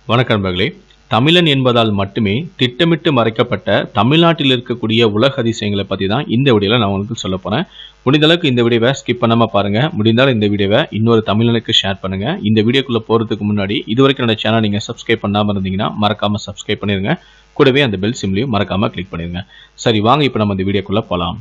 வணக்கம் நண்பர்களே தமிழன் என்பதால் மட்டுமே திட்டமிட்டு மறைக்கப்பட்ட தமிழ்நாட்டில் இருக்கக்கூடிய உலக அதிசயங்களை பற்றி தான் இந்த வீடியோவில் நான் உங்களுக்கு சொல்ல போகிறேன் முடிந்த அளவுக்கு இந்த வீடியோவை ஸ்கிப் பண்ணாமல் பாருங்கள் முடிந்தால் இந்த வீடியோவை இன்னொரு தமிழனுக்கு ஷேர் பண்ணுங்கள் இந்த வீடியோக்குள்ளே போகிறதுக்கு முன்னாடி இது வரைக்கும் என்னோட சேனல் நீங்கள் சப்ஸ்கிரைப் பண்ணாமல் இருந்தீங்கன்னா மறக்காமல் சப்ஸ்கிரைப் பண்ணிடுங்க கூடவே அந்த பெல் சிம்லையும் மறக்காமல் கிளிக் பண்ணிடுங்க சரி வாங்க இப்போ நம்ம இந்த வீடியோக்குள்ளே போகலாம்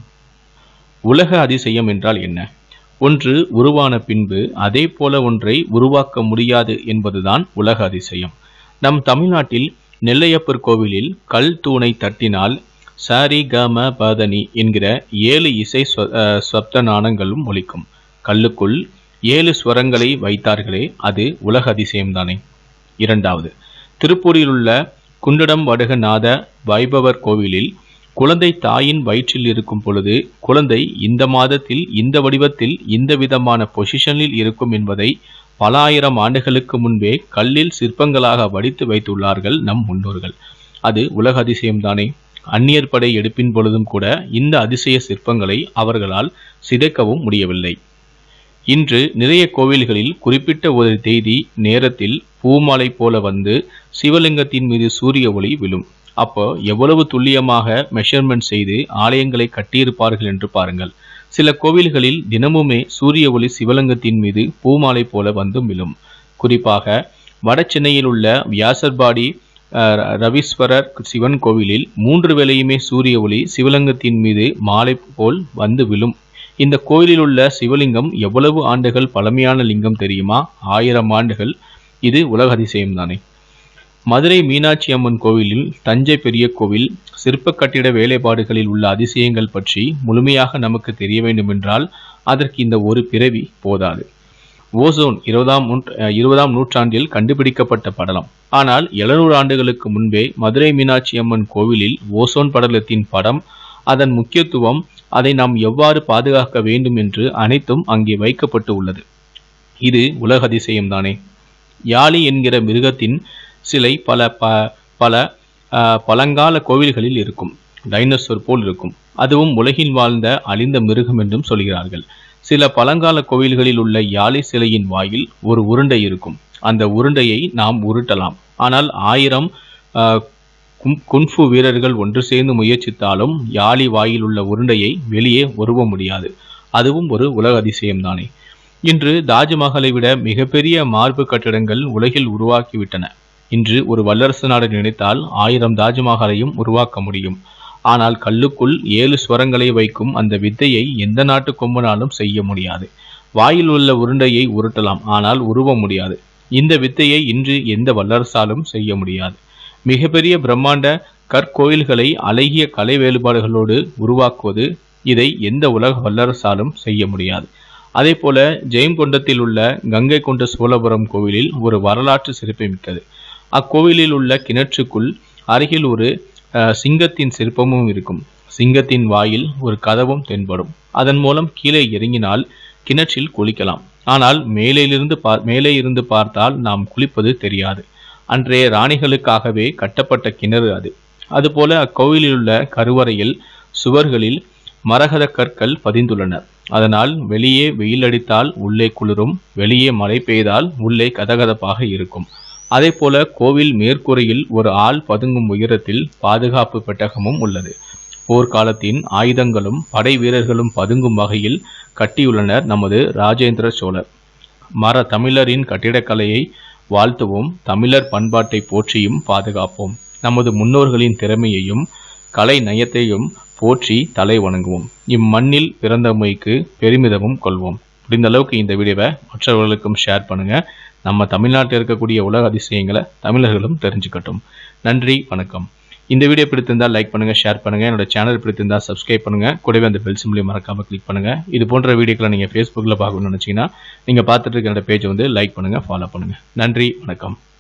உலக அதிசயம் என்றால் என்ன ஒன்று உருவான பின்பு அதே போல ஒன்றை உருவாக்க முடியாது என்பதுதான் உலக அதிசயம் நம் தமிழ்நாட்டில் நெல்லையப்பர் கோவிலில் கல் தூணை தட்டினால் சாரி கம பதனி என்கிற ஏழு இசை ஸ்வ- அஹ் சப்த நாணங்களும் ஒலிக்கும் கல்லுக்குள் ஏழு ஸ்வரங்களை வைத்தார்களே அது உலக அதிசயம்தானே இரண்டாவது திருப்பூரில் உள்ள குண்டடம் வடுகநாத வைபவர் கோவிலில் குழந்தை தாயின் வயிற்றில் இருக்கும் பொழுது குழந்தை இந்த மாதத்தில் இந்த வடிவத்தில் இந்த விதமான பொசிஷனில் இருக்கும் என்பதை பல ஆயிரம் ஆண்டுகளுக்கு முன்பே கல்லில் சிற்பங்களாக வடித்து வைத்துள்ளார்கள் நம் முன்னோர்கள் அது உலக அதிசயம்தானே அந்நியர் படை எடுப்பின் பொழுதும் கூட இந்த அதிசய சிற்பங்களை அவர்களால் சிதைக்கவும் முடியவில்லை இன்று நிறைய கோவில்களில் குறிப்பிட்ட ஒரு தேதி நேரத்தில் பூமாலை போல வந்து சிவலிங்கத்தின் மீது சூரிய ஒளி விழும் அப்போ எவ்வளவு துல்லியமாக மெஷர்மெண்ட் செய்து ஆலயங்களை கட்டியிருப்பார்கள் என்று பாருங்கள் சில கோவில்களில் தினமுமே சூரிய ஒளி சிவலிங்கத்தின் மீது பூமாலை போல வந்து விழும் குறிப்பாக வட சென்னையில் உள்ள வியாசர்பாடி அஹ், ரவீஸ்வரர் சிவன் கோவிலில் மூன்று வேளையுமே சூரிய ஒளி சிவலிங்கத்தின் மீது மாலை போல் வந்து விழும் இந்த கோயிலில் உள்ள சிவலிங்கம் எவ்வளவு ஆண்டுகள் பழமையான லிங்கம் தெரியுமா ஆயிரம் ஆண்டுகள் இது உலக அதிசயம்தானே மதுரை மீனாட்சி அம்மன் கோவிலில் தஞ்சை பெரிய கோவில் சிற்ப கட்டிட வேலைப்பாடுகளில் உள்ள அதிசயங்கள் பற்றி முழுமையாக நமக்கு தெரிய வேண்டுமென்றால் அதற்கு இந்த ஒரு பிறவி போதாது ஓசோன் இருபதாம் நூற்ற அஹ் இருபதாம் நூற்றாண்டில் கண்டுபிடிக்கப்பட்ட படலம் ஆனால் எழுநூறு ஆண்டுகளுக்கு முன்பே மதுரை மீனாட்சி அம்மன் கோவிலில் ஓசோன் படலத்தின் படம் அதன் முக்கியத்துவம் அதை நாம் எவ்வாறு பாதுகாக்க வேண்டும் என்று அனைத்தும் அங்கே வைக்கப்பட்டு உள்ளது இது உலக அதிசயம்தானே யாளி என்கிற மிருகத்தின் சிலை பல ப பல ஆஹ், பழங்கால கோவில்களில் இருக்கும் டைனோசர் போல் இருக்கும் அதுவும் உலகில் வாழ்ந்த அழிந்த மிருகம் என்றும் சொல்கிறார்கள் சில பழங்கால கோவில்களில் உள்ள யாளி சிலையின் வாயில் ஒரு உருண்டை இருக்கும் அந்த உருண்டையை நாம் உருட்டலாம் ஆனால் ஆயிரம் ஆஹ், கும்- குன்ஃபு வீரர்கள் ஒன்று சேர்ந்து முயற்சித்தாலும் யாழி வாயில் உள்ள உருண்டையை வெளியே உருவ முடியாது அதுவும் ஒரு உலக அதிசயம்தானே இன்று தாஜ்மஹாலை விட மிகப்பெரிய மார்பு கட்டிடங்கள் உலகில் உருவாக்கிவிட்டன இன்று ஒரு வல்லரசு நாடு நினைத்தால் ஆயிரம் தாஜ்மஹாலையும் உருவாக்க முடியும் ஆனால் கல்லுக்குள் ஏழு ஸ்வரங்களை வைக்கும் அந்த வித்தையை எந்த நாட்டு கொம்பனாலும் செய்ய முடியாது வாயில் உள்ள உருண்டையை உருட்டலாம் ஆனால் உருவ முடியாது இந்த வித்தையை இன்று எந்த வல்லரசாலும் செய்ய முடியாது மிகப்பெரிய பிரம்மாண்ட கற்கோயில்களை அழகிய கலை வேறுபாடுகளோடு உருவாக்குவது இதை எந்த உலக வல்லரசாலும் செய்ய முடியாது அதே போல ஜெயங்கொண்டத்தில் உள்ள கங்கை கொண்ட சோழபுரம் கோவிலில் ஒரு வரலாற்று சிறப்புமிக்கது அக்கோவிலில் உள்ள கிணற்றுக்குள் அருகில் ஒரு அஹ், சிங்கத்தின் சிற்பமும் இருக்கும் சிங்கத்தின் வாயில் ஒரு கதவும் தென்படும் அதன் மூலம் கீழே இறங்கினால் கிணற்றில் குளிக்கலாம் ஆனால் மேலேயிலிருந்து பா மேலே இருந்து பார்த்தால் நாம் குளிப்பது தெரியாது அன்றைய ராணிகளுக்காகவே கட்டப்பட்ட கிணறு அது அதுபோல அக்கோவிலில் உள்ள கருவறையில் சுவர்களில் மரகத கற்கள் பதிந்துள்ளன அதனால் வெளியே வெயில் அடித்தால் உள்ளே குளிரும் வெளியே மழை பெய்தால் உள்ளே கதகதப்பாக இருக்கும் அதே போல கோவில் மேற்கூரையில் ஒரு ஆள் பதுங்கும் உயரத்தில் பாதுகாப்பு பெட்டகமும் உள்ளது போர்க்காலத்தின் ஆயுதங்களும் படை வீரர்களும் பதுங்கும் வகையில் கட்டியுள்ளனர் நமது ராஜேந்திர சோழர் மர தமிழரின் கட்டிடக்கலையை வாழ்த்துவோம் தமிழர் பண்பாட்டை போற்றியும் பாதுகாப்போம் நமது முன்னோர்களின் திறமையையும் கலை நயத்தையும் போற்றி தலை வணங்குவோம் இம்மண்ணில் பிறந்தமைக்கு பெருமிதமும் கொள்வோம் முடிந்த அளவுக்கு இந்த வீடியோவை மற்றவர்களுக்கும் ஷேர் பண்ணுங்க நம்ம தமிழ்நாட்டில் இருக்கக்கூடிய உலக அதிசயங்களை தமிழர்களும் தெரிஞ்சுக்கட்டும் நன்றி வணக்கம் இந்த வீடியோ பிடித்திருந்தால் லைக் பண்ணுங்க ஷேர் பண்ணுங்க என்னோட சேனல் பிடித்திருந்தால் சப்ஸ்கிரைப் பண்ணுங்க கூடவே அந்த பெல் சிம்லையும் மறக்காம கிளிக் பண்ணுங்க இது போன்ற வீடியோக்களை நீங்க ஃபேஸ்புக்கில் பார்க்கணும்னு நினைச்சீங்கன்னா நீங்க பார்த்துட்டு இருக்க என்னோட பேஜை வந்து லைக் பண்ணுங்க ஃபாலோ பண்ணுங்க நன்றி வணக்கம்